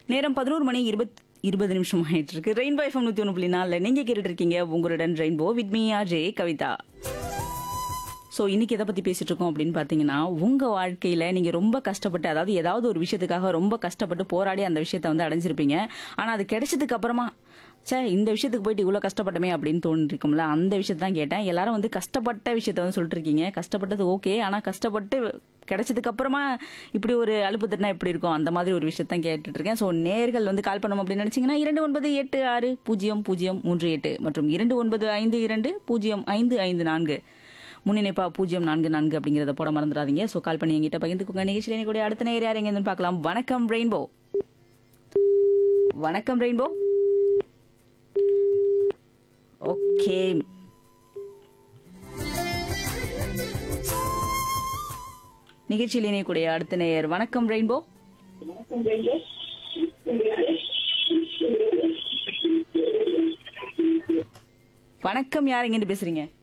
நேரம் பதினோரு மணி இருபத் இருபது நிமிஷம் ஆயிட்டு இருக்கு ரெயின்போ எஃப்எம் நூத்தி ஒன்று புள்ளி நாலில் நீங்க கேட்டுட்டு இருக்கீங்க உங்களுடன் rainbow with me J Kavitha so இன்னைக்கு எதை பத்தி பேசிட்டு இருக்கோம் அப்படின்னு பாத்தீங்கன்னா உங்க வாழ்க்கையில நீங்க ரொம்ப கஷ்டப்பட்டு அதாவது ஏதாவது ஒரு விஷயத்துக்காக ரொம்ப கஷ்டப்பட்டு போராடி அந்த விஷயத்த வந்து அடைஞ்சிருப்பீங்க ஆனா அது கிடைச்சதுக்கு அப்புறமா சே இந்த விஷயத்துக்கு போயிட்டு இவ்வளவு கஷ்டப்பட்டமே அப்படின்னு தோணிருக்கும்ல அந்த விஷயத்தை தான் கேட்டேன் எல்லாரும் வந்து கஷ்டப்பட்ட விஷயத்த வந்து சொல்லிட்டு இருக்கீங்க கஷ்டப்பட்டது ஓகே ஆனா கஷ்டப்பட்டு கிடைச்சதுக்கு அப்புறமா இப்படி ஒரு அலுப்பு தட்டினா எப்படி இருக்கும் அந்த மாதிரி ஒரு விஷயத்தான் கேட்டுட்டு இருக்கேன் ஸோ நேர்கள் வந்து கால் பண்ணணும் அப்படின்னு நினைச்சீங்கன்னா இரண்டு ஒன்பது எட்டு ஆறு பூஜ்ஜியம் பூஜ்ஜியம் மூன்று எட்டு மற்றும் இரண்டு ஒன்பது ஐந்து இரண்டு பூஜ்ஜியம் ஐந்து ஐந்து நான்கு முன்னிணைப்பா பூஜ்ஜியம் நான்கு நான்கு அப்படிங்கிறத போட மறந்துடாதீங்க ஸோ கால் பண்ணி எங்கிட்ட பகிர்ந்துக்கோங்க நிகழ்ச்சியில் கூட அடுத்த நேர் யார் எங்கன்னு பார்க்கலாம் வணக்கம் ரெயின்போ வணக்கம் ரெயின்போ ஓகே நிகழ்ச்சியில் இணையக்கூடிய அடுத்த நேயர் வணக்கம் ரெயின்போ வணக்கம் யார் எங்கிட்டு பேசுறீங்க